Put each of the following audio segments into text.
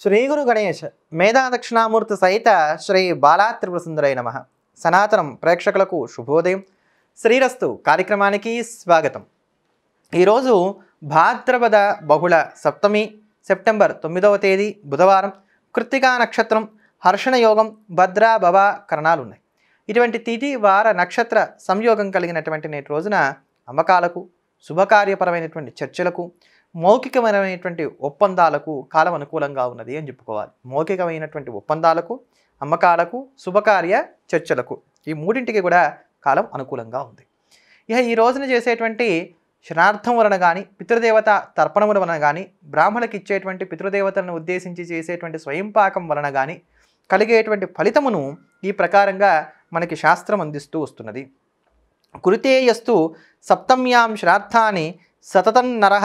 శ్రీ గురు గణేష్ మేధా దక్షిణామూర్తి సహిత శ్రీ బాలా త్రిపుర సుందరై నమ సనాతనం ప్రేక్షకులకు శుభోదయం శ్రీరస్తు కార్యక్రమానికి స్వాగతం ఈరోజు భాద్రపద బహుళ సప్తమి సెప్టెంబర్ తొమ్మిదవ తేదీ బుధవారం కృత్తికా నక్షత్రం హర్షణ యోగం భద్ర భవ కరణాలు ఉన్నాయి ఇటువంటి తిథి వార నక్షత్ర సంయోగం కలిగినటువంటి నేటి రోజున అమ్మకాలకు శుభకార్యపరమైనటువంటి చర్చలకు మౌఖికమైనటువంటి ఒప్పందాలకు కాలం అనుకూలంగా ఉన్నది అని చెప్పుకోవాలి మౌఖికమైనటువంటి ఒప్పందాలకు అమ్మకాలకు శుభకార్య చర్చలకు ఈ మూడింటికి కూడా కాలం అనుకూలంగా ఉంది ఇక ఈ రోజున చేసేటువంటి శ్రార్థం వలన కానీ పితృదేవత తర్పణముల వలన కానీ బ్రాహ్మణులకు ఇచ్చేటువంటి పితృదేవతలను ఉద్దేశించి చేసేటువంటి స్వయంపాకం వలన కానీ కలిగేటువంటి ఫలితమును ఈ ప్రకారంగా మనకి శాస్త్రం అందిస్తూ వస్తున్నది కృతేయస్తు సప్తమ్యాం శ్రార్థాన్ని సతతం నర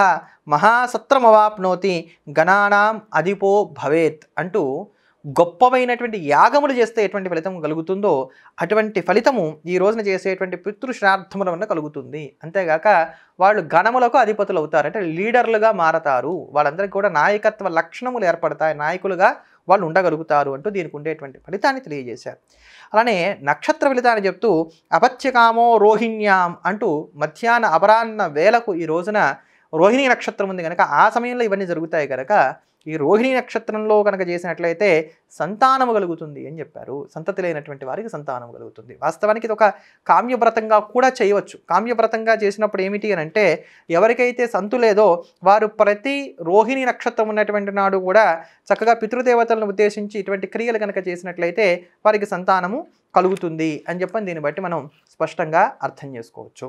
మహాసత్రమవాప్నోతి గణానాం అధిపో భవేత్ అంటూ గొప్పమైనటువంటి యాగములు చేస్తే ఎటువంటి ఫలితం కలుగుతుందో అటువంటి ఫలితము ఈ రోజున చేసేటువంటి పితృశ్రాద్ధముల వల్ల కలుగుతుంది అంతేగాక వాళ్ళు గణములకు అధిపతులు అవుతారు అంటే లీడర్లుగా మారతారు వాళ్ళందరికీ కూడా నాయకత్వ లక్షణములు ఏర్పడతాయి నాయకులుగా వాళ్ళు ఉండగలుగుతారు అంటూ దీనికి ఉండేటువంటి ఫలితాన్ని తెలియజేశారు అలానే నక్షత్ర ఫలితాన్ని చెప్తూ అపత్యకామో రోహిణ్యాం అంటూ మధ్యాహ్న అపరాహ్న వేలకు ఈ రోజున రోహిణి నక్షత్రం ఉంది కనుక ఆ సమయంలో ఇవన్నీ జరుగుతాయి కనుక ఈ రోహిణి నక్షత్రంలో కనుక చేసినట్లయితే సంతానము కలుగుతుంది అని చెప్పారు సంతతి లేనటువంటి వారికి సంతానం కలుగుతుంది వాస్తవానికి ఇది ఒక కామ్యవ్రతంగా కూడా చేయవచ్చు కామ్యవ్రతంగా చేసినప్పుడు ఏమిటి అని అంటే ఎవరికైతే సంతు లేదో వారు ప్రతి రోహిణి నక్షత్రం ఉన్నటువంటి నాడు కూడా చక్కగా పితృదేవతలను ఉద్దేశించి ఇటువంటి క్రియలు కనుక చేసినట్లయితే వారికి సంతానము కలుగుతుంది అని చెప్పని దీన్ని బట్టి మనం స్పష్టంగా అర్థం చేసుకోవచ్చు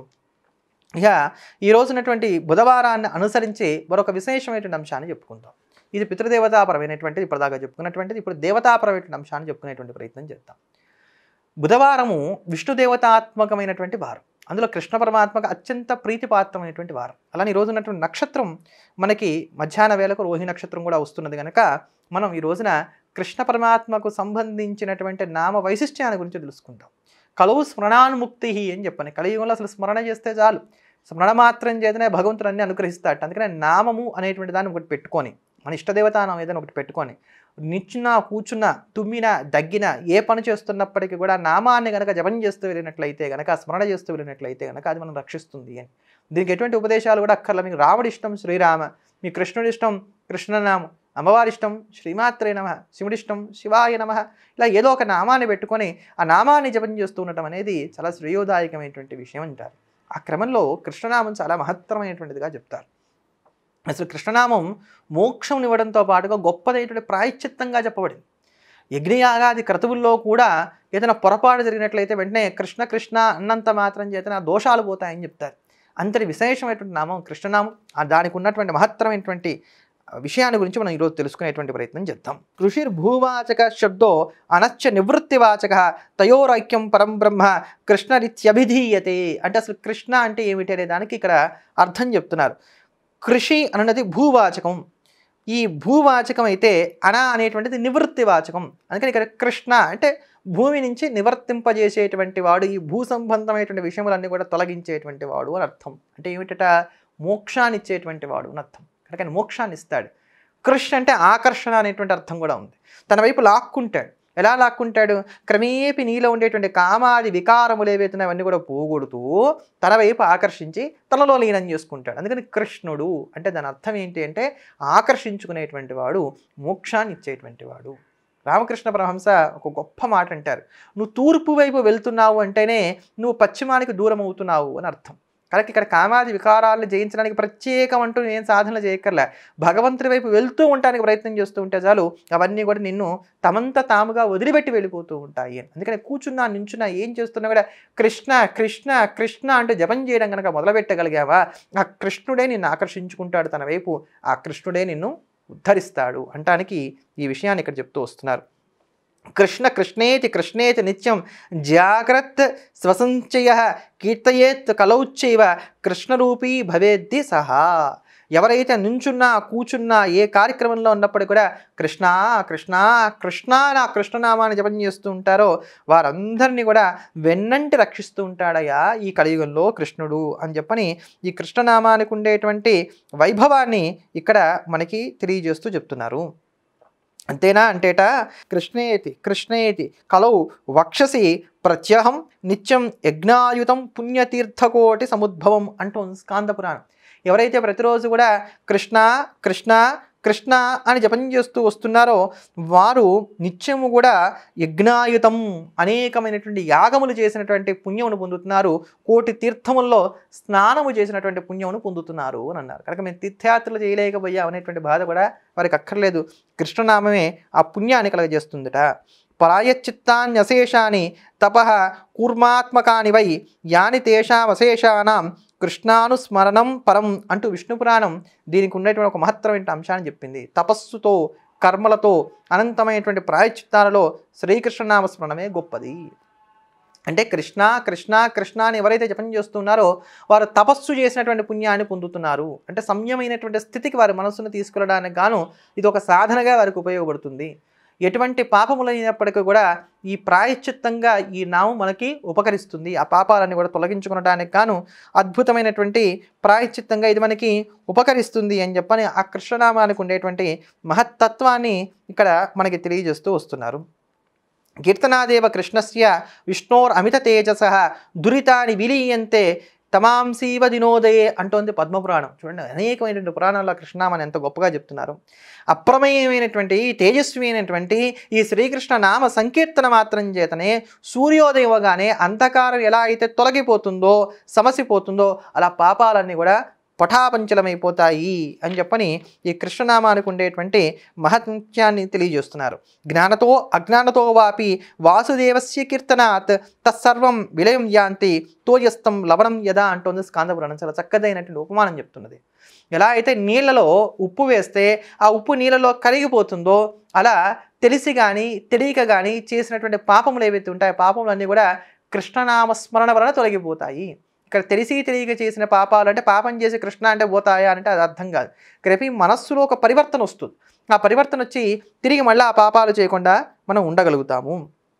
ఇక ఈ రోజునటువంటి బుధవారాన్ని అనుసరించి మరొక విశేషమైనటువంటి అంశాన్ని చెప్పుకుందాం ఇది పితృదేవతాపరమైనటువంటిది ఇప్పటిదాకా చెప్పుకున్నటువంటిది ఇప్పుడు దేవతాపరమైనటువంటి అంశాన్ని చెప్పుకునేటువంటి ప్రయత్నం చేద్దాం బుధవారము విష్ణుదేవతాత్మకమైనటువంటి వారం అందులో కృష్ణ పరమాత్మకు అత్యంత ప్రీతిపాత్రమైనటువంటి వారం అలానే ఈ రోజు ఉన్నటువంటి నక్షత్రం మనకి మధ్యాహ్న వేళకు రోహిణి నక్షత్రం కూడా వస్తున్నది కనుక మనం ఈ రోజున కృష్ణ పరమాత్మకు సంబంధించినటువంటి నామ వైశిష్ట్యాన్ని గురించి తెలుసుకుంటాం కలువు స్మరణాన్ముక్తి అని చెప్పని కలియుగంలో అసలు స్మరణ చేస్తే చాలు స్మరణ మాత్రం చేతనే భగవంతుడు అన్ని అనుగ్రహిస్తాడు అందుకనే నామము అనేటువంటి దాన్ని ఒకటి పెట్టుకొని మన ఇష్టదేవత నామం ఏదైనా ఒకటి పెట్టుకొని నిచ్చున్నా కూర్చున్నా తుమ్మినా దగ్గిన ఏ పని చేస్తున్నప్పటికీ కూడా నామాన్ని కనుక జపం చేస్తూ వెళ్ళినట్లయితే కనుక స్మరణ చేస్తూ వెళ్ళినట్లయితే కనుక అది మనం రక్షిస్తుంది అని దీనికి ఎటువంటి ఉపదేశాలు కూడా అక్కర్ల మీకు రాముడి ఇష్టం శ్రీరామ మీ కృష్ణుడి ఇష్టం కృష్ణనామం అమ్మవారి ఇష్టం శ్రీమాత్రే నమ శివుడిష్టం శివాయ నమ ఇలా ఏదో ఒక నామాన్ని పెట్టుకొని ఆ నామాన్ని జపం చేస్తూ ఉండటం అనేది చాలా శ్రేయోదాయకమైనటువంటి విషయం అంటారు ఆ క్రమంలో కృష్ణనామం చాలా మహత్తరమైనటువంటిదిగా చెప్తారు అసలు కృష్ణనామం మోక్షం ఇవ్వడంతో పాటుగా గొప్పదైనటువంటి ప్రాయశ్చిత్తంగా చెప్పబడింది యజ్ఞయాగాది క్రతువుల్లో కూడా ఏదైనా పొరపాటు జరిగినట్లయితే వెంటనే కృష్ణ కృష్ణ అన్నంత మాత్రం చేత ఆ దోషాలు పోతాయని చెప్తారు అంతటి విశేషమైనటువంటి నామం కృష్ణనామం ఆ దానికి ఉన్నటువంటి మహత్తరమైనటువంటి విషయాన్ని గురించి మనం ఈరోజు తెలుసుకునేటువంటి ప్రయత్నం చేద్దాం ఋషిర్ భూవాచక శబ్దో అనశ్చ నివృత్తివాచక తయోరైక్యం పరం బ్రహ్మ కృష్ణరిత్యభిధీయతే అంటే అసలు కృష్ణ అంటే ఏమిటి అనే దానికి ఇక్కడ అర్థం చెప్తున్నారు కృషి అన్నది భూవాచకం ఈ భూవాచకం అయితే అన అనేటువంటిది నివృత్తివాచకం అందుకని ఇక్కడ కృష్ణ అంటే భూమి నుంచి నివర్తింపజేసేటువంటి వాడు ఈ భూ సంబంధమైనటువంటి విషయములన్నీ కూడా తొలగించేటువంటి వాడు అని అర్థం అంటే ఏమిటట మోక్షాన్ని ఇచ్చేటువంటి వాడు అని అర్థం కనుక ఆయన మోక్షాన్ని ఇస్తాడు కృష్ణ అంటే ఆకర్షణ అనేటువంటి అర్థం కూడా ఉంది తన వైపు లాక్కుంటాడు ఎలా లాక్కుంటాడు క్రమేపి నీలో ఉండేటువంటి కామాది వికారములు ఏవైతున్నాయో అవన్నీ కూడా పోగొడుతూ తన వైపు ఆకర్షించి తనలో లీనం చేసుకుంటాడు అందుకని కృష్ణుడు అంటే దాని అర్థం ఏంటి అంటే ఆకర్షించుకునేటువంటి వాడు మోక్షాన్ని ఇచ్చేటువంటి వాడు రామకృష్ణ పరమహంస ఒక గొప్ప మాట అంటారు నువ్వు తూర్పు వైపు వెళ్తున్నావు అంటేనే నువ్వు పశ్చిమానికి దూరం అవుతున్నావు అని అర్థం కనుక ఇక్కడ కామాది వికారాలను జయించడానికి ప్రత్యేకం అంటూ నేను సాధన చేయక్కర్లే భగవంతుడి వైపు వెళ్తూ ఉండడానికి ప్రయత్నం చేస్తూ ఉంటే చాలు అవన్నీ కూడా నిన్ను తమంత తాముగా వదిలిపెట్టి వెళ్ళిపోతూ ఉంటాయి అని అందుకని కూర్చున్నా నించున్నా ఏం చేస్తున్నా కూడా కృష్ణ కృష్ణ కృష్ణ అంటూ జపం చేయడం కనుక మొదలుపెట్టగలిగావా ఆ కృష్ణుడే నిన్ను ఆకర్షించుకుంటాడు తన వైపు ఆ కృష్ణుడే నిన్ను ఉద్ధరిస్తాడు అంటానికి ఈ విషయాన్ని ఇక్కడ చెప్తూ వస్తున్నారు కృష్ణ కృష్ణేతి కృష్ణేతి నిత్యం జాగ్రత్ స్వసంచయ కీర్తయేత్ కలౌచైవ కృష్ణరూపీ భవేద్ది సహా ఎవరైతే నుంచున్నా కూర్చున్నా ఏ కార్యక్రమంలో ఉన్నప్పుడు కూడా కృష్ణ కృష్ణ కృష్ణ నా కృష్ణనామాన్ని జపం చేస్తూ ఉంటారో వారందరినీ కూడా వెన్నంటి రక్షిస్తూ ఉంటాడయ్యా ఈ కలియుగంలో కృష్ణుడు అని చెప్పని ఈ కృష్ణనామానికి ఉండేటువంటి వైభవాన్ని ఇక్కడ మనకి తెలియజేస్తూ చెప్తున్నారు అంతేనా అంటేట కృష్ణేతి కృష్ణేతి కలౌ వక్షసి ప్రత్యహం నిత్యం యజ్ఞాయుతం పుణ్యతీర్థకోటి సముద్భవం అంటోంది స్కాంద పురాణం ఎవరైతే ప్రతిరోజు కూడా కృష్ణ కృష్ణ కృష్ణ అని జపం చేస్తూ వస్తున్నారో వారు నిత్యము కూడా యజ్ఞాయుతం అనేకమైనటువంటి యాగములు చేసినటువంటి పుణ్యమును పొందుతున్నారు కోటి తీర్థముల్లో స్నానము చేసినటువంటి పుణ్యమును పొందుతున్నారు అని అన్నారు కనుక మేము తీర్థయాత్రలు చేయలేకపోయాం అనేటువంటి బాధ కూడా వారికి అక్కర్లేదు కృష్ణనామమే ఆ పుణ్యాన్ని కలగజేస్తుందట పరాయచిత్తాన్యశేషాని తప కూర్మాత్మకాని వై యాని తేషామశేషానాం కృష్ణానుస్మరణం పరం అంటూ విష్ణు పురాణం దీనికి ఉన్నటువంటి ఒక మహత్తరమైన అంశాన్ని చెప్పింది తపస్సుతో కర్మలతో అనంతమైనటువంటి ప్రాయచిత్తాలలో శ్రీకృష్ణనామ స్మరణమే గొప్పది అంటే కృష్ణ కృష్ణ కృష్ణ అని ఎవరైతే జపం చేస్తున్నారో వారు తపస్సు చేసినటువంటి పుణ్యాన్ని పొందుతున్నారు అంటే సంయమైనటువంటి స్థితికి వారి మనస్సును తీసుకెళ్ళడానికి గాను ఇది ఒక సాధనగా వారికి ఉపయోగపడుతుంది ఎటువంటి పాపములైనప్పటికీ కూడా ఈ ప్రాయశ్చిత్తంగా ఈ నామం మనకి ఉపకరిస్తుంది ఆ పాపాలన్నీ కూడా తొలగించుకునడానికి గాను అద్భుతమైనటువంటి ప్రాయశ్చిత్తంగా ఇది మనకి ఉపకరిస్తుంది అని చెప్పని ఆ కృష్ణనామానికి ఉండేటువంటి మహత్తత్వాన్ని ఇక్కడ మనకి తెలియజేస్తూ వస్తున్నారు కీర్తనాదేవ కృష్ణస్య విష్ణోర్ అమిత తేజస దురితాని విలీయంతే తమాంసీవ దినోదయే అంటోంది పద్మపురాణం చూడండి అనేకమైనటువంటి పురాణాల్లో కృష్ణనామాన్ని ఎంత గొప్పగా చెప్తున్నారు అప్రమేయమైనటువంటి తేజస్వి అయినటువంటి ఈ శ్రీకృష్ణ నామ సంకీర్తన మాత్రం చేతనే సూర్యోదయం ఇవ్వగానే అంధకారం ఎలా అయితే తొలగిపోతుందో సమసిపోతుందో అలా పాపాలన్నీ కూడా పటాపంచలమైపోతాయి అని చెప్పని ఈ కృష్ణనామానికి ఉండేటువంటి మహత్యాన్ని తెలియజేస్తున్నారు జ్ఞానతో అజ్ఞానతో వాపి వాసుదేవస్య కీర్తనాత్ తత్సర్వం విలయం యాంతి తోయస్తం లవణం యదా అంటోంది స్కాందపురాణం చాలా చక్కదైనటువంటి ఉపమానం చెప్తున్నది ఎలా అయితే నీళ్ళలో ఉప్పు వేస్తే ఆ ఉప్పు నీళ్ళలో కరిగిపోతుందో అలా తెలిసి కానీ తెలియక కానీ చేసినటువంటి పాపములు ఏవైతే ఉంటాయో పాపములన్నీ కూడా కృష్ణనామ స్మరణ వలన తొలగిపోతాయి ఇక్కడ తెలిసి తెలియక చేసిన పాపాలు అంటే పాపం చేసి కృష్ణ అంటే పోతాయా అంటే అది అర్థం కాదు ఇక్కడ మనస్సులో ఒక పరివర్తన వస్తుంది ఆ పరివర్తన వచ్చి తిరిగి మళ్ళీ ఆ పాపాలు చేయకుండా మనం ఉండగలుగుతాము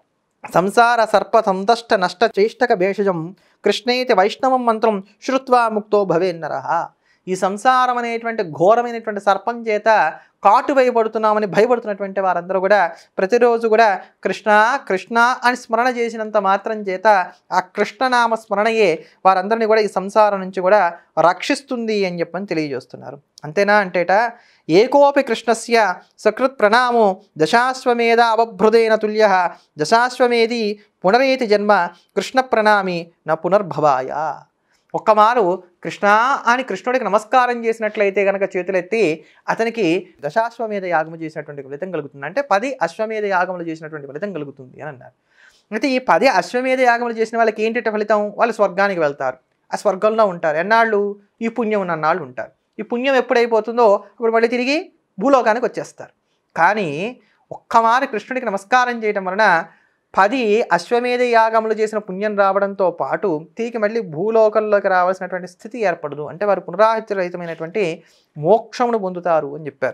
సంసార సర్ప సందష్ట నష్ట చేష్టక భేషజం కృష్ణైతి వైష్ణవం మంత్రం శ్రుత్వా ముక్తో భవేన్నర ఈ సంసారం అనేటువంటి ఘోరమైనటువంటి సర్పం చేత కాటు వేయబడుతున్నామని భయపడుతున్నటువంటి వారందరూ కూడా ప్రతిరోజు కూడా కృష్ణ కృష్ణ అని స్మరణ చేసినంత మాత్రం చేత ఆ కృష్ణనామ స్మరణయే వారందరినీ కూడా ఈ సంసారం నుంచి కూడా రక్షిస్తుంది అని చెప్పని తెలియజేస్తున్నారు అంతేనా అంటేట ఏకోపి కృష్ణస్య సకృత్ ప్రణామో దశాశ్వమేధ అవభృదేన తుల్య దశాశ్వమేధి పునరేతి జన్మ కృష్ణ ప్రణామి నా పునర్భవాయ ఒక్కమారు కృష్ణ అని కృష్ణుడికి నమస్కారం చేసినట్లయితే కనుక చేతులెత్తి అతనికి దశాశ్వమేధ యాగము చేసినటువంటి ఫలితం కలుగుతుంది అంటే పది అశ్వమేధ యాగములు చేసినటువంటి ఫలితం కలుగుతుంది అని అన్నారు అయితే ఈ పది అశ్వమేధ యాగములు చేసిన వాళ్ళకి ఏంటి ఫలితం వాళ్ళు స్వర్గానికి వెళ్తారు ఆ స్వర్గంలో ఉంటారు ఎన్నాళ్ళు ఈ పుణ్యం ఉన్నన్నాళ్ళు ఉంటారు ఈ పుణ్యం ఎప్పుడైపోతుందో అప్పుడు మళ్ళీ తిరిగి భూలోకానికి వచ్చేస్తారు కానీ ఒక్కమారు కృష్ణుడికి నమస్కారం చేయడం వలన పది అశ్వమేధ యాగములు చేసిన పుణ్యం రావడంతో పాటు తిరిగి మళ్ళీ భూలోకంలోకి రావాల్సినటువంటి స్థితి ఏర్పడదు అంటే వారు పునరాహితరహితమైనటువంటి మోక్షమును పొందుతారు అని చెప్పారు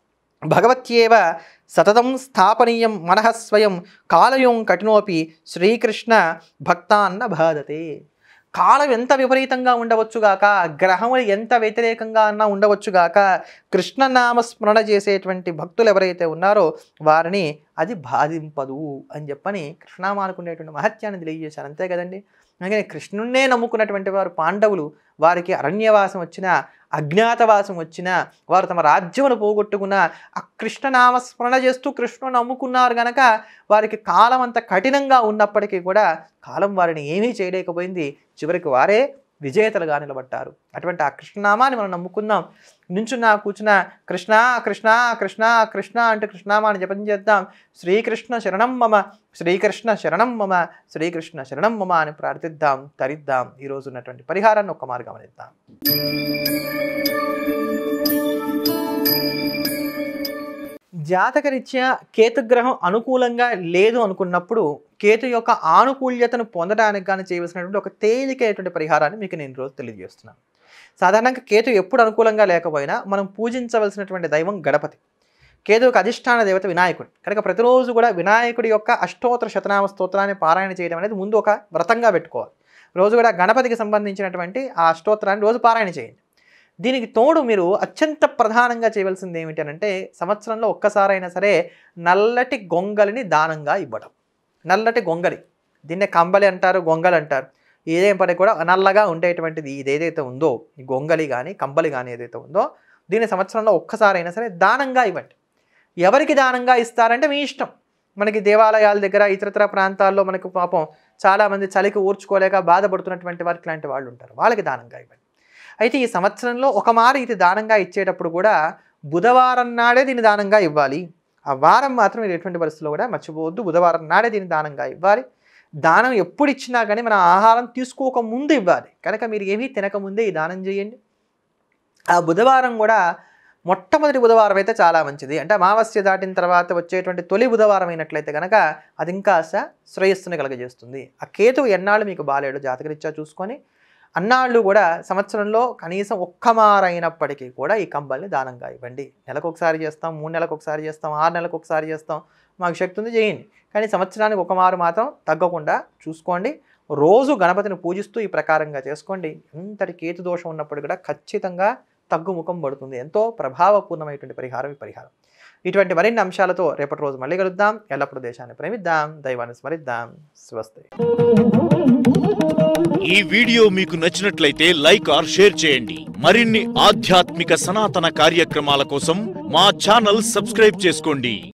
భగవత్యేవ సతతం స్థాపనీయం మనః స్వయం కాలయం కఠినోపి శ్రీకృష్ణ భక్తాన్న బాధతే కాలం ఎంత విపరీతంగా ఉండవచ్చుగాక గ్రహములు ఎంత వ్యతిరేకంగా అన్నా ఉండవచ్చుగాక కృష్ణనామ స్మరణ చేసేటువంటి భక్తులు ఎవరైతే ఉన్నారో వారిని అది బాధింపదు అని చెప్పని కృష్ణనామానికి ఉండేటువంటి మహత్యాన్ని తెలియజేశారు అంతే కదండి అందుకని కృష్ణున్నే నమ్ముకున్నటువంటి వారు పాండవులు వారికి అరణ్యవాసం వచ్చిన అజ్ఞాతవాసం వచ్చిన వారు తమ రాజ్యమును పోగొట్టుకున్న ఆ కృష్ణనామ స్మరణ చేస్తూ కృష్ణుని నమ్ముకున్నారు గనక వారికి కాలం అంత కఠినంగా ఉన్నప్పటికీ కూడా కాలం వారిని ఏమీ చేయలేకపోయింది చివరికి వారే విజేతలుగా నిలబడ్డారు అటువంటి ఆ కృష్ణనామాన్ని మనం నమ్ముకుందాం నించున్నా కూర్చున్నా కృష్ణ కృష్ణ కృష్ణ కృష్ణ అంటే కృష్ణనామాన్ని జపం చేద్దాం శ్రీకృష్ణ శరణం మమ శ్రీకృష్ణ శరణం మమ శ్రీకృష్ణ శరణం మమ అని ప్రార్థిద్దాం తరిద్దాం ఈరోజు ఉన్నటువంటి పరిహారాన్ని ఒక్క మార్గం గమనిద్దాం జాతకరీత్యా కేతుగ్రహం అనుకూలంగా లేదు అనుకున్నప్పుడు కేతు యొక్క ఆనుకూల్యతను పొందడానికి కానీ చేయవలసినటువంటి ఒక తేలికైనటువంటి పరిహారాన్ని మీకు నేను రోజు తెలియజేస్తున్నాను సాధారణంగా కేతు ఎప్పుడు అనుకూలంగా లేకపోయినా మనం పూజించవలసినటువంటి దైవం గణపతి కేతువుకి అధిష్టాన దేవత వినాయకుడు కనుక ప్రతిరోజు కూడా వినాయకుడి యొక్క అష్టోత్తర శతనామ స్తోత్రాన్ని పారాయణ చేయడం అనేది ముందు ఒక వ్రతంగా పెట్టుకోవాలి రోజు కూడా గణపతికి సంబంధించినటువంటి ఆ అష్టోత్తరాన్ని రోజు పారాయణ చేయండి దీనికి తోడు మీరు అత్యంత ప్రధానంగా చేయవలసింది ఏమిటి అని అంటే సంవత్సరంలో ఒక్కసారైనా సరే నల్లటి గొంగలిని దానంగా ఇవ్వడం నల్లటి గొంగలి దీన్నే కంబలి అంటారు గొంగలి అంటారు ఏదేం పని కూడా నల్లగా ఉండేటువంటిది ఇది ఏదైతే ఉందో ఈ గొంగలి కానీ కంబలి కానీ ఏదైతే ఉందో దీన్ని సంవత్సరంలో ఒక్కసారైనా సరే దానంగా ఇవ్వండి ఎవరికి దానంగా ఇస్తారంటే మీ ఇష్టం మనకి దేవాలయాల దగ్గర ఇతరతర ప్రాంతాల్లో మనకు పాపం చాలామంది చలికి ఊర్చుకోలేక బాధపడుతున్నటువంటి వారికి లాంటి వాళ్ళు ఉంటారు వాళ్ళకి దానంగా ఇవ్వండి అయితే ఈ సంవత్సరంలో ఒక మారు ఇది దానంగా ఇచ్చేటప్పుడు కూడా బుధవారం నాడే దీన్ని దానంగా ఇవ్వాలి ఆ వారం మాత్రం మీరు ఎటువంటి పరిస్థితుల్లో కూడా మర్చిపోవద్దు బుధవారం నాడే దీన్ని దానంగా ఇవ్వాలి దానం ఎప్పుడు ఇచ్చినా కానీ మన ఆహారం తీసుకోక ముందు ఇవ్వాలి కనుక మీరు ఏమీ తినకముందే ఈ దానం చేయండి ఆ బుధవారం కూడా మొట్టమొదటి బుధవారం అయితే చాలా మంచిది అంటే అమావాస్య దాటిన తర్వాత వచ్చేటువంటి తొలి బుధవారం అయినట్లయితే కనుక అది ఇంకాస్త శ్రేయస్సుని కలగజేస్తుంది ఆ కేతు ఎన్నాళ్ళు మీకు బాలేడు జాతకరీత్యా చూసుకొని అన్నాళ్ళు కూడా సంవత్సరంలో కనీసం ఒక్క మారైనప్పటికీ కూడా ఈ కంబల్ని దానంగా ఇవ్వండి నెలకు ఒకసారి చేస్తాం మూడు నెలలకు ఒకసారి చేస్తాం ఆరు నెలలకు ఒకసారి చేస్తాం మాకు శక్తి ఉంది చేయండి కానీ సంవత్సరానికి ఒక మారు మాత్రం తగ్గకుండా చూసుకోండి రోజు గణపతిని పూజిస్తూ ఈ ప్రకారంగా చేసుకోండి ఎంతటి కేతు దోషం ఉన్నప్పుడు కూడా ఖచ్చితంగా తగ్గుముఖం పడుతుంది ఎంతో ప్రభావపూర్ణమైనటువంటి పరిహారం ఈ పరిహారం ఇటువంటి మరిన్ని అంశాలతో రేపటి రోజు మళ్ళీ కలుద్దాం ఎల్లప్పుడూ దేశాన్ని ప్రేమిద్దాం దైవాన్ని స్మరిద్దాం స్వస్తి ఈ వీడియో మీకు నచ్చినట్లయితే లైక్ ఆర్ షేర్ చేయండి మరిన్ని ఆధ్యాత్మిక సనాతన కార్యక్రమాల కోసం మా ఛానల్ సబ్స్క్రైబ్ చేసుకోండి